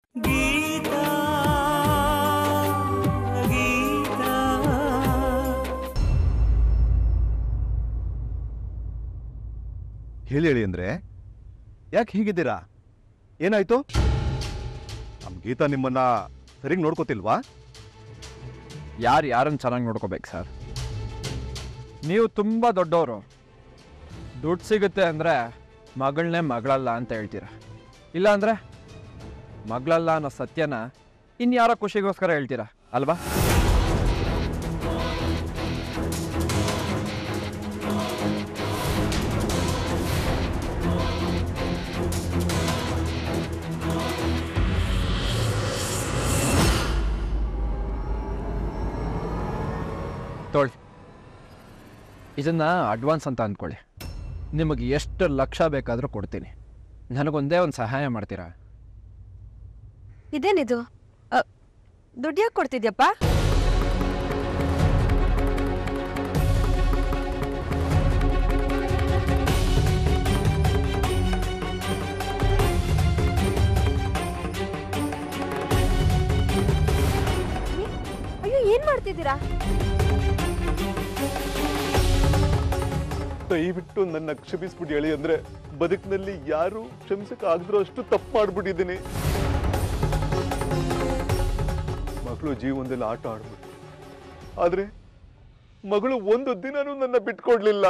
ಗೀತಾ ಗೀತಾ ಹೇಳಿ ಹೇಳಿ ಅಂದ್ರೆ ಯಾಕೆ ಹೀಗಿದ್ದೀರಾ ಏನಾಯ್ತು ನಮ್ ಗೀತಾ ನಿಮ್ಮನ್ನ ಸರಿಗ್ ನೋಡ್ಕೋತಿಲ್ವಾ ಯಾರು ಯಾರನ್ನು ಚೆನ್ನಾಗಿ ನೋಡ್ಕೋಬೇಕು ಸರ್ ನೀವು ತುಂಬ ದೊಡ್ಡವರು ದುಡ್ಡು ಸಿಗುತ್ತೆ ಅಂದರೆ ಮಗಳನ್ನೇ ಮಗಳಲ್ಲ ಅಂತ ಹೇಳ್ತೀರ ಇಲ್ಲ ಅಂದರೆ ಮಗಳಲ್ಲ ಅನ್ನೋ ಸತ್ಯನ ಇನ್ಯಾರೋ ಖುಷಿಗೋಸ್ಕರ ಹೇಳ್ತೀರಾ ಅಲ್ವಾ ತೊಳಿ ಇದನ್ನ ಅಡ್ವಾನ್ಸ್ ಅಂತ ಅಂದ್ಕೊಳ್ಳಿ ನಿಮಗೆ ಎಷ್ಟು ಲಕ್ಷ ಬೇಕಾದರೂ ಕೊಡ್ತೀನಿ ನನಗೊಂದೇ ಒಂದು ಸಹಾಯ ಮಾಡ್ತೀರಾ ಇದೇನಿದು ಅ, ದುಡ್ಡು ಯಾಕೆ ಕೊಡ್ತಿದ್ಯಪ್ಪ ಅಯ್ಯೋ ಏನ್ ಮಾಡ್ತಿದ್ದೀರಾ ದಯವಿಟ್ಟು ನನ್ನ ಕ್ಷಮಿಸ್ಬಿಡಿ ಹೇಳಿ ಅಂದ್ರೆ ಬದುಕಿನಲ್ಲಿ ಯಾರು ಕ್ಷಮಿಸಕ್ ಆಗದಿರೋ ಅಷ್ಟು ತಪ್ಪು ಮಾಡ್ಬಿಟ್ಟಿದ್ದೀನಿ ಮಗಳು ಜೀವನದಲ್ಲಿ ಆಟ ಆಡ್ಬಿಟ್ಟು ಆದ್ರೆ ಮಗಳು ಒಂದು ದಿನನೂ ನನ್ನ ಬಿಟ್ಕೊಡ್ಲಿಲ್ಲ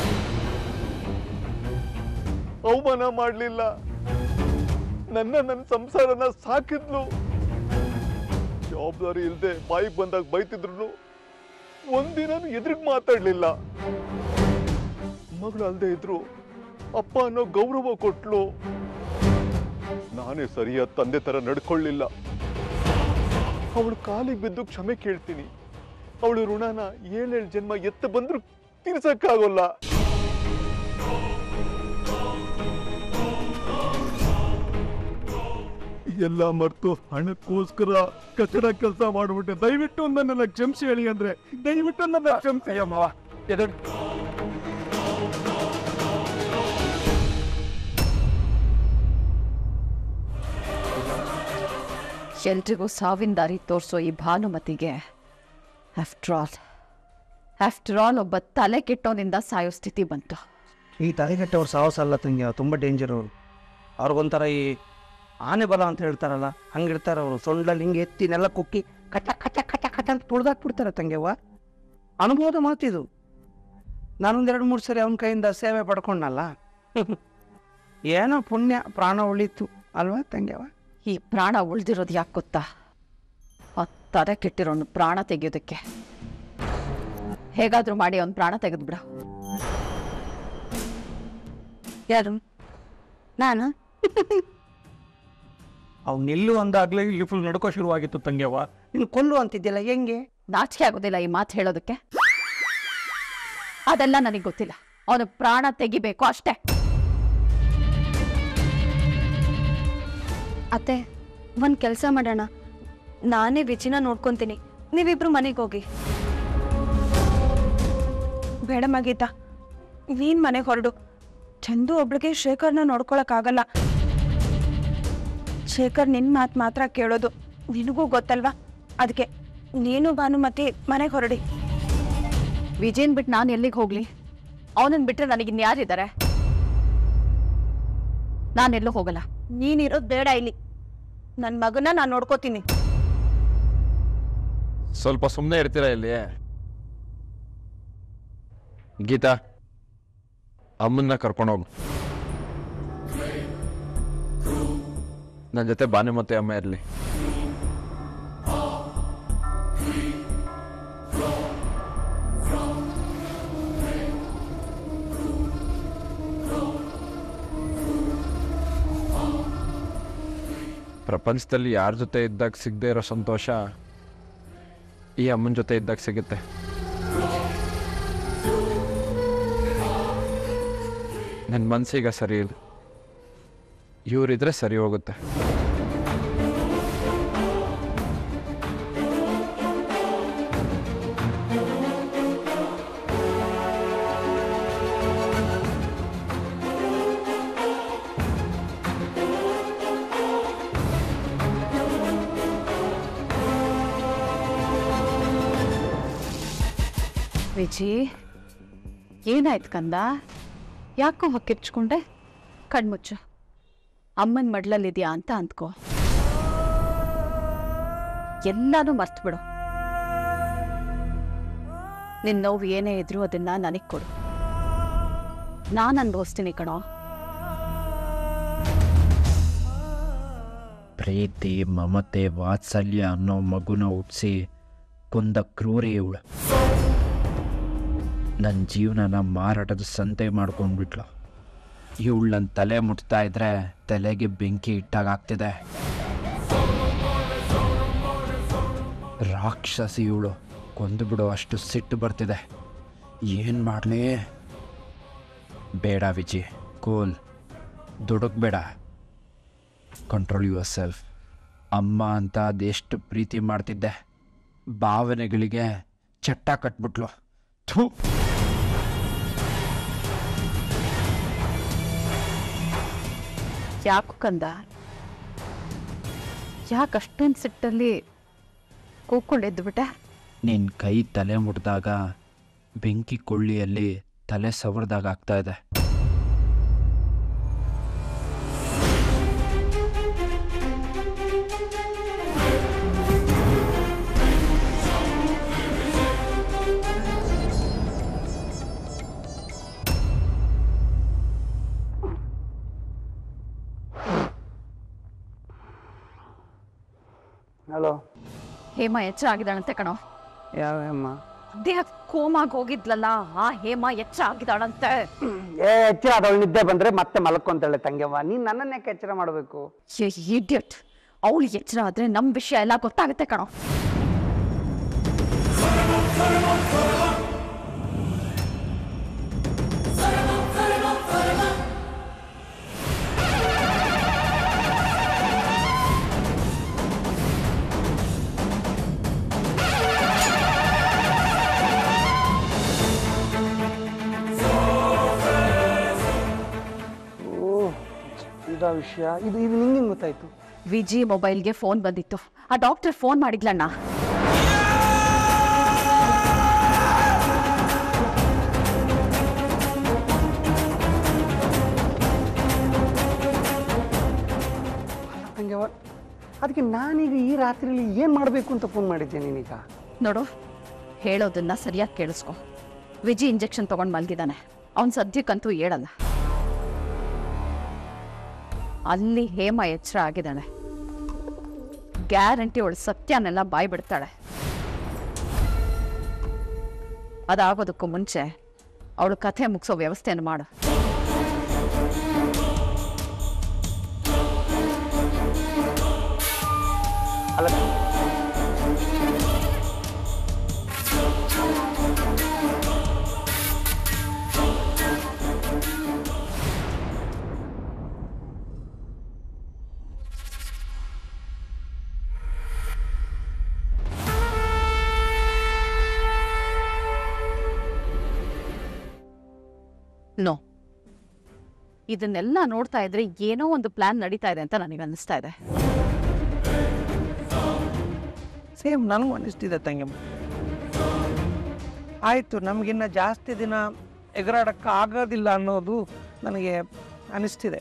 ಅವಮಾನ ಮಾಡ್ಲಿಲ್ಲ ನನ್ನ ನನ್ನ ಸಂಸಾರನ ಸಾಕಿದ್ಲು ಜವಾಬ್ದಾರಿ ಇಲ್ಲದೆ ಬಾಯಿಗೆ ಬಂದಾಗ ಬೈತಿದ್ರು ಒಂದಿನೂ ಎದುರಿಗೆ ಮಾತಾಡ್ಲಿಲ್ಲ ಮಗಳು ಅಲ್ದೇ ಇದ್ರು ಅಪ್ಪ ಅನ್ನೋ ಗೌರವ ಕೊಟ್ಲು ನಾನೇ ಸರಿಯಾದ ತಂದೆ ತರ ನಡ್ಕೊಳ್ಳಿಲ್ಲ ಅವಳು ಕಾಲಿಗೆ ಬಿದ್ದು ಕ್ಷಮೆ ಕೇಳ್ತೀನಿ ಅವಳು ಋಣನ ಏಳೇಳು ಜನ್ಮ ಎತ್ತ ಬಂದ್ರು ತೀರ್ಸಕ್ಕಾಗೋಲ್ಲ ಎಲ್ಲ ಮರ್ತು ಹಣಕ್ಕೋಸ್ಕರ ಕಚಡ ಕೆಲಸ ಮಾಡ್ಬಿಟ್ಟೆ ದಯವಿಟ್ಟು ನನ್ನನ್ನ ಕ್ಷಮಿಸಿ ಹೇಳಿ ಅಂದ್ರೆ ದಯವಿಟ್ಟು ನನ್ನ ಕ್ಷಮಿಸಿ ಮಾವ ಎದುರು ಎಲ್ರಿಗೂ ಸಾವಿನ ದಾರಿ ತೋರಿಸೋ ಈ ಭಾನುಮತಿಗೆ ಆಫ್ಟರ್ ಆಲ್ ಆಫ್ಟರ್ ಆಲ್ ಒಬ್ಬ ತಲೆ ಕೆಟ್ಟೋನಿಂದ ಸಾಯೋ ಸ್ಥಿತಿ ಬಂತು ಈ ತಲೆಗಟ್ಟವ್ರು ಸಾಹಸ ಅಲ್ಲ ತಂಗಿ ಅವ್ರು ತುಂಬ ಡೇಂಜರ್ ಅವರು ಅವ್ರಿಗೊಂಥರ ಈ ಆನೆ ಬಲ ಅಂತ ಹೇಳ್ತಾರಲ್ಲ ಹಂಗಿರ್ತಾರೆ ಅವರು ಸೊಂಡ್ಲಲ್ಲಿ ಹಿಂಗೆ ಎತ್ತಿ ನೆಲ ಕುಕ್ಕಿ ಕಟ ಕಟ ಕಟ ಕಟ ಅಂತ ತುಳ್ದಾಕ್ಬಿಡ್ತಾರೆ ತಂಗಿಯವ್ವ ಅನುಭವದ ಮಾತಿದು ನಾನೊಂದು ಎರಡು ಮೂರು ಸರಿ ಅವನ ಕೈಯಿಂದ ಸೇವೆ ಪಡ್ಕೊಂಡಲ್ಲ ಏನೋ ಪುಣ್ಯ ಪ್ರಾಣ ಉಳೀತು ಅಲ್ವಾ ತಂಗಿಯವ್ವ ಈ ಪ್ರಾಣ ಉಳ್ದಿರೋದು ಯಾಕೆ ಗೊತ್ತಾ ಆ ತಲೆ ಕೆಟ್ಟಿರೋನು ಪ್ರಾಣ ತೆಗೆಯೋದಕ್ಕೆ ಹೇಗಾದ್ರೂ ಮಾಡಿ ಅವ್ನ ಪ್ರಾಣ ತೆಗೆದ್ಬಿಡ ಯಾರು ನಾನು ಅವ್ನು ನಿಲ್ಲು ಅಂದಾಗಲೇ ಇಲ್ಲಿ ಫುಲ್ ನಡ್ಕೋ ಶುರುವಾಗಿತ್ತು ತಂಗಿಯವ್ವ ನೀನು ಕೊಲ್ಲು ಅಂತಿದ್ಯಲ್ಲ ಹೆಂಗೆ ನಾಚಿಕೆ ಆಗೋದಿಲ್ಲ ಈ ಮಾತು ಹೇಳೋದಕ್ಕೆ ಅದೆಲ್ಲ ನನಗೆ ಗೊತ್ತಿಲ್ಲ ಅವನು ಪ್ರಾಣ ತೆಗಿಬೇಕು ಅಷ್ಟೇ ಅತ್ತೆ ಒಂದು ಕೆಲಸ ಮಾಡೋಣ ನಾನೇ ವಿಚಿನ ನೋಡ್ಕೊಂತೀನಿ ನೀವಿಬ್ರು ಮನೆಗೆ ಹೋಗಿ ಬೇಡಮ್ಮ ಗೀತಾ ನೀನ್ ಮನೆಗೆ ಹೊರಡು ಚಂದು ಒಬ್ಳಿಗೆ ಶೇಖರ್ನ ನೋಡ್ಕೊಳಕ್ಕಾಗಲ್ಲ ಶೇಖರ್ ನಿನ್ ಮಾತು ಮಾತ್ರ ಕೇಳೋದು ನಿನಗೂ ಗೊತ್ತಲ್ವಾ ಅದಕ್ಕೆ ನೀನು ಭಾನುಮತಿ ಮನೆಗೆ ಹೊರಡಿ ವಿಜಯನ್ ಬಿಟ್ಟು ನಾನು ಎಲ್ಲಿಗೆ ಹೋಗ್ಲಿ ಅವನನ್ನ ಬಿಟ್ಟರೆ ನನಗೆ ಇನ್ಯಾರಿದ್ದಾರೆ ನಾನೆಲ್ಲೂ ಹೋಗಲ್ಲ ನೀನಿರೋದು ಬೇಡ ಇಲ್ಲಿ ನನ್ನ ಮಗನ ನಾನು ನೋಡ್ಕೋತೀನಿ ಸ್ವಲ್ಪ ಸುಮ್ಮನೆ ಇರ್ತೀರಾ ಇಲ್ಲಿ ಗೀತಾ ಅಮ್ಮನ್ನ ಕರ್ಕೊಂಡೋಗು ನನ್ನ ಜೊತೆ ಬಾನೆ ಮತ್ತೆ ಅಮ್ಮ ಇರಲಿ ಪ್ರಪಂಚದಲ್ಲಿ ಯಾರ ಜೊತೆ ಇದ್ದಾಗ ಸಿಗದೆ ಇರೋ ಸಂತೋಷ ಈ ಅಮ್ಮನ ಜೊತೆ ಇದ್ದಾಗ ಸಿಗುತ್ತೆ ನನ್ನ ಮನಸ್ಸೀಗ ಸರಿ ಇಲ್ಲ ಇವರಿದ್ರೆ ಸರಿ ಹೋಗುತ್ತೆ ವಿಜಿ ಏನಾಯ್ತು ಕಂದ ಯಾಕೋ ಹೊಕ್ಕಿರ್ಚ್ಕೊಂಡೆ ಕಣ್ಮುಚ್ಚು ಅಮ್ಮನ ಮಡ್ಲಲ್ಲಿದ್ಯಾ ಅಂತ ಅಂದ್ಕೋ ಎಲ್ಲಾನು ಮರ್ತು ಬಿಡು ನಿನ್ನ ನೋವು ಏನೇ ಇದ್ರೂ ಅದನ್ನ ನನಗೆ ಕೊಡು ನಾನು ಅನ್ಭವಿಸ್ತೀನಿ ಕಣೋ ಪ್ರೀತಿ ಮಮತೆ ವಾತ್ಸಲ್ಯ ಅನ್ನೋ ಮಗುನ ಹುಟ್ಟಿಸಿ ಕೊಂದ ಕ್ರೂರಿ ಇವಳು ನನ್ನ ಜೀವನನ ಮಾರಾಟದ ಸಂತೆ ಮಾಡ್ಕೊಂಡ್ಬಿಟ್ಲು ಇವಳು ನನ್ನ ತಲೆ ಮುಟ್ತಾ ಇದ್ರೆ ತಲೆಗೆ ಬೆಂಕಿ ಇಟ್ಟಾಗ್ತಿದೆ ರಾಕ್ಷಸಿ ಇವಳು ಕೊಂದು ಬಿಡೋ ಅಷ್ಟು ಸಿಟ್ಟು ಬರ್ತಿದೆ ಏನು ಮಾಡಲಿ ಬೇಡ ವಿಜಿ ಕೂಲ್ ದುಡುಕ್ಬೇಡ ಕಂಟ್ರೋಲ್ ಯುವರ್ ಸೆಲ್ಫ್ ಅಮ್ಮ ಅಂತ ಅದೆಷ್ಟು ಪ್ರೀತಿ ಮಾಡ್ತಿದ್ದೆ ಭಾವನೆಗಳಿಗೆ ಚಟ್ಟ ಕಟ್ಬಿಟ್ಲು ಥೂ ಯಾಕು ಕಂದ ಯಾಕೆ ಅಷ್ಟೊಂದು ಸಿಟ್ಟಲ್ಲಿ ಕೂತ್ಕೊಂಡಿದ್ದು ಬಿಟ್ಟೆ ನಿನ್ನ ಕೈ ತಲೆ ಮುಟ್ಟಿದಾಗ ಬೆಂಕಿ ಕೊಳ್ಳಿಯಲ್ಲಿ ತಲೆ ಸವರ್ದಾಗ ಆಗ್ತಾ ಇದೆ ಹಲೋ ಹೇಮ ಎಚ್ಚರ ಆಗಿದ್ದಾಳಂತೆ ಕಣೋ ಯಾವ ಅಮ್ಮ ದೇಹ ಕೋಮಾಗಿ ಹೋಗಿದ್ಲಲ್ಲ ಆ ಹೇಮ ಎಚ್ಚರ ಆಗಿದ್ದಾಳಂತೆ ಏ ಎಚ್ಚರ ಅದವಳು ನಿದ್ದೆ ಬಂದ್ರೆ ಮತ್ತೆ ಮಲ್ಕೊಂತಾಳೆ ತಂಗ್ಯವ್ವ ನೀನ್ ನನ್ನನ್ನ ಯಾಕೆ ಎಚ್ಚರ ಮಾಡಬೇಕು ಇಡಿಯಟ್ ಅವಳು ಎಚ್ಚರ ಆದ್ರೆ ನಮ್ ವಿಷಯ ಎಲ್ಲ ಗೊತ್ತಾಗುತ್ತೆ ಕಣೋ ಓ ಇದ ವಿಷಯ ಇದು ಇದು ನಿಂಗೆ ಗೊತ್ತಾಯ್ತು ವಿಜಿ ಮೊಬೈಲ್ಗೆ ಫೋನ್ ಬಂದಿತ್ತು ಆ ಡಾಕ್ಟರ್ ಫೋನ್ ಮಾಡಿದ್ಲಣ್ಣ ತಂಗ್ಯವ್ವ ಅದಕ್ಕೆ ನಾನೀಗ ಈ ರಾತ್ರಿಯಲ್ಲಿ ಏನು ಮಾಡಬೇಕು ಅಂತ ಫೋನ್ ಮಾಡಿದ್ದೆ ನೀನೀಗ ನೋಡು ಹೇಳೋದನ್ನ ಸರಿಯಾಗಿ ಕೇಳಿಸ್ಕೊ ವಿಜಿ ಇಂಜೆಕ್ಷನ್ ತಗೊಂಡು ಮಲ್ಗಿದ್ದಾನೆ ಅವನ್ ಸದ್ಯಕ್ಕಂತೂ ಹೇಳಲ್ಲ ಅಲ್ಲಿ ಹೇಮ ಎಚ್ಚರ ಆಗಿದ್ದಾಳೆ ಗ್ಯಾರಂಟಿ ಅವಳು ಸತ್ಯನೆಲ್ಲ ಬಾಯ್ ಬಿಡ್ತಾಳೆ ಅದಾಗೋದಕ್ಕೂ ಮುಂಚೆ ಅವಳು ಕಥೆ ಮುಗಿಸೋ ವ್ಯವಸ್ಥೆಯನ್ನು ಮಾಡು ಅಲ್ಲ ನೋ ಇದನ್ನೆಲ್ಲ ನೋಡ್ತಾ ಇದ್ರೆ ಏನೋ ಒಂದು ಪ್ಲಾನ್ ನಡೀತಾ ಇದೆ ಅಂತ ನನಗೆ ಅನ್ನಿಸ್ತಾ ಇದೆ ಸೇಮ್ ನನಗೂ ಅನಿಸ್ತಿದೆ ತಂಗಮ್ಮ ಆಯಿತು ನಮಗಿನ್ನ ಜಾಸ್ತಿ ದಿನ ಎಗರಾಡಕ್ಕೆ ಆಗೋದಿಲ್ಲ ಅನ್ನೋದು ನನಗೆ ಅನಿಸ್ತಿದೆ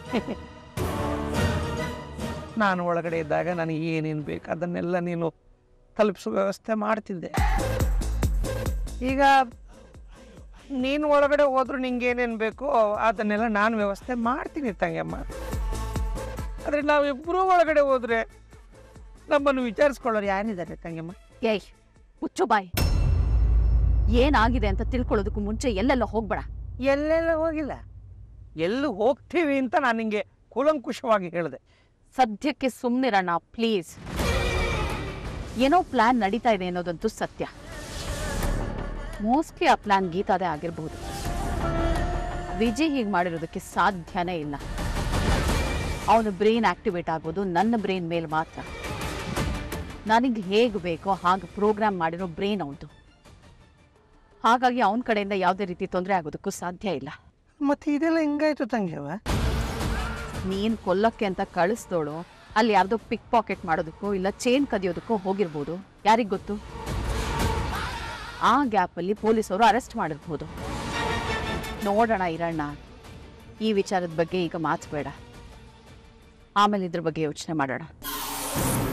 ನಾನು ಒಳಗಡೆ ಇದ್ದಾಗ ನನಗೆ ಏನೇನು ಬೇಕು ಅದನ್ನೆಲ್ಲ ನೀನು ತಲುಪಿಸೋ ವ್ಯವಸ್ಥೆ ಮಾಡ್ತಿದ್ದೆ ಈಗ ನೀನು ಒಳಗಡೆ ಹೋದ್ರೂ ನಿಂಗೆ ಏನೇನು ಬೇಕೋ ಅದನ್ನೆಲ್ಲ ನಾನು ವ್ಯವಸ್ಥೆ ಮಾಡ್ತೀನಿ ತಂಗಮ್ಮ ಆದರೆ ನಾವಿಬ್ಬರೂ ಒಳಗಡೆ ಹೋದರೆ ನಮ್ಮನ್ನು ವಿಚಾರಿಸ್ಕೊಳ್ಳೋರು ಯಾರಿದ್ದಾರೆ ತಂಗಮ್ಮ ಏಯ್ ಹುಚ್ಚು ಬಾಯ್ ಏನಾಗಿದೆ ಅಂತ ತಿಳ್ಕೊಳ್ಳೋದಕ್ಕೂ ಮುಂಚೆ ಎಲ್ಲೆಲ್ಲ ಹೋಗ್ಬೇಡ ಎಲ್ಲೆಲ್ಲ ಹೋಗಿಲ್ಲ ಎಲ್ಲಿ ಹೋಗ್ತೀವಿ ಅಂತ ನಾನು ನಿಂಗೆ ಕೂಲಂಕುಷವಾಗಿ ಹೇಳಿದೆ ಸದ್ಯಕ್ಕೆ ಸುಮ್ಮನಿರೋಣ ಪ್ಲೀಸ್ ಏನೋ ಪ್ಲಾನ್ ನಡೀತಾ ಇದೆ ಅನ್ನೋದಂತೂ ಸತ್ಯ ಮೋಸ್ಟ್ಲಿ ಆ ಪ್ಲಾನ್ ಗೀತಾದೇ ಆಗಿರ್ಬೋದು ವಿಜಯ್ ಹೀಗೆ ಮಾಡಿರೋದಕ್ಕೆ ಸಾಧ್ಯನೇ ಇಲ್ಲ ಅವನು ಬ್ರೈನ್ ಆಕ್ಟಿವೇಟ್ ಆಗೋದು ನನ್ನ ಬ್ರೈನ್ ಮೇಲೆ ಮಾತ್ರ ನನಗೆ ಹೇಗೆ ಬೇಕೋ ಹಾಗೆ ಪ್ರೋಗ್ರಾಮ್ ಮಾಡಿರೋ ಬ್ರೈನ್ ಅವನದು ಹಾಗಾಗಿ ಅವನ ಕಡೆಯಿಂದ ಯಾವುದೇ ರೀತಿ ತೊಂದರೆ ಆಗೋದಕ್ಕೂ ಸಾಧ್ಯ ಇಲ್ಲ ಮತ್ತೆ ಇದೆಲ್ಲ ಹೆಂಗಾಯ್ತು ತಂಗ್ಯವ ನೀನ್ ಕೊಲ್ಲಕ್ಕೆ ಅಂತ ಕಳಿಸ್ದೋಳು ಅಲ್ಲಿ ಯಾರ್ದೋ ಪಿಕ್ ಪಾಕೆಟ್ ಮಾಡೋದಕ್ಕೋ ಇಲ್ಲ ಚೇನ್ ಕದಿಯೋದಕ್ಕೋ ಹೋಗಿರ್ಬೋದು ಯಾರಿಗ್ ಗೊತ್ತು ಆ ಗ್ಯಾಪಲ್ಲಿ ಪೊಲೀಸವರು ಅರೆಸ್ಟ್ ಮಾಡಿರ್ಬೋದು ನೋಡೋಣ ಇರಣ್ಣ ಈ ವಿಚಾರದ ಬಗ್ಗೆ ಈಗ ಮಾತು ಬೇಡ ಆಮೇಲೆ ಇದ್ರ ಬಗ್ಗೆ ಯೋಚನೆ ಮಾಡೋಣ